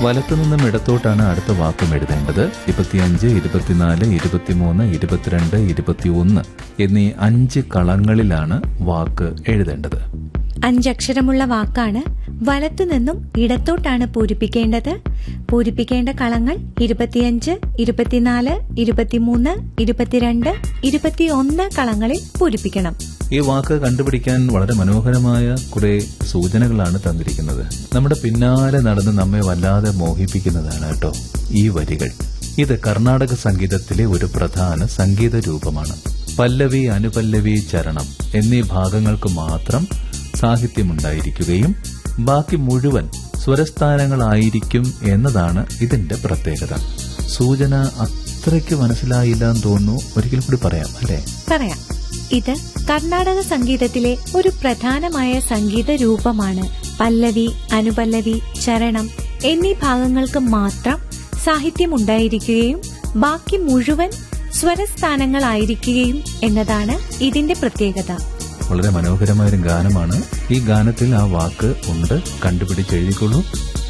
വലത്തുനിന്നും ഇടത്തോട്ടാണ് അടുത്ത വാക്കും എഴുതേണ്ടത് ഇരുപത്തിയഞ്ച് ഇരുപത്തിനാല് ഇരുപത്തിമൂന്ന് ഇരുപത്തിരണ്ട് ഇരുപത്തിയൊന്ന് എന്നീ അഞ്ച് കളങ്ങളിലാണ് വാക്ക് എഴുതേണ്ടത് അഞ്ചക്ഷരമുള്ള വാക്കാണ് വലത്തുനിന്നും ഇടത്തോട്ടാണ് പൂരിപ്പിക്കേണ്ടത് പൂരിപ്പിക്കേണ്ട കളങ്ങൾ ഇരുപത്തിയഞ്ച് ഇരുപത്തിനാല് ഇരുപത്തിമൂന്ന് ഇരുപത്തിരണ്ട് ഇരുപത്തിയൊന്ന് കളങ്ങളിൽ പൂരിപ്പിക്കണം ഈ വാക്ക് കണ്ടുപിടിക്കാൻ വളരെ മനോഹരമായ കുറെ സൂചനകളാണ് തന്നിരിക്കുന്നത് നമ്മുടെ പിന്നാലെ നടന്ന് നമ്മെ വല്ലാതെ മോഹിപ്പിക്കുന്നതാണ് കേട്ടോ ഈ വരികൾ ഇത് കർണാടക സംഗീതത്തിലെ ഒരു പ്രധാന സംഗീത രൂപമാണ് പല്ലവി അനുപല്ലവി ചരണം എന്നീ ഭാഗങ്ങൾക്ക് മാത്രം സാഹിത്യമുണ്ടായിരിക്കുകയും ബാക്കി മുഴുവൻ സ്വരസ്ഥാനങ്ങളായിരിക്കും എന്നതാണ് ഇതിന്റെ പ്രത്യേകത സൂചന അത്രയ്ക്ക് മനസ്സിലായില്ല എന്ന് തോന്നുന്നു ഒരിക്കൽ കൂടി പറയാം അല്ലേ പറയാം ഇത് കർണാടക സംഗീതത്തിലെ ഒരു പ്രധാനമായ സംഗീത രൂപമാണ് പല്ലവി അനുപല്ലവി ചരണം എന്നീ ഭാഗങ്ങൾക്ക് മാത്രം സാഹിത്യമുണ്ടായിരിക്കുകയും ബാക്കി മുഴുവൻ സ്വരസ്ഥാനങ്ങളായിരിക്കുകയും എന്നതാണ് ഇതിന്റെ പ്രത്യേകത വളരെ മനോഹരമായ ഒരു ഗാനമാണ് ഈ ഗാനത്തിൽ ആ വാക്ക് ഉണ്ട് കണ്ടുപിടിച്ച് എഴുതിക്കൊള്ളൂ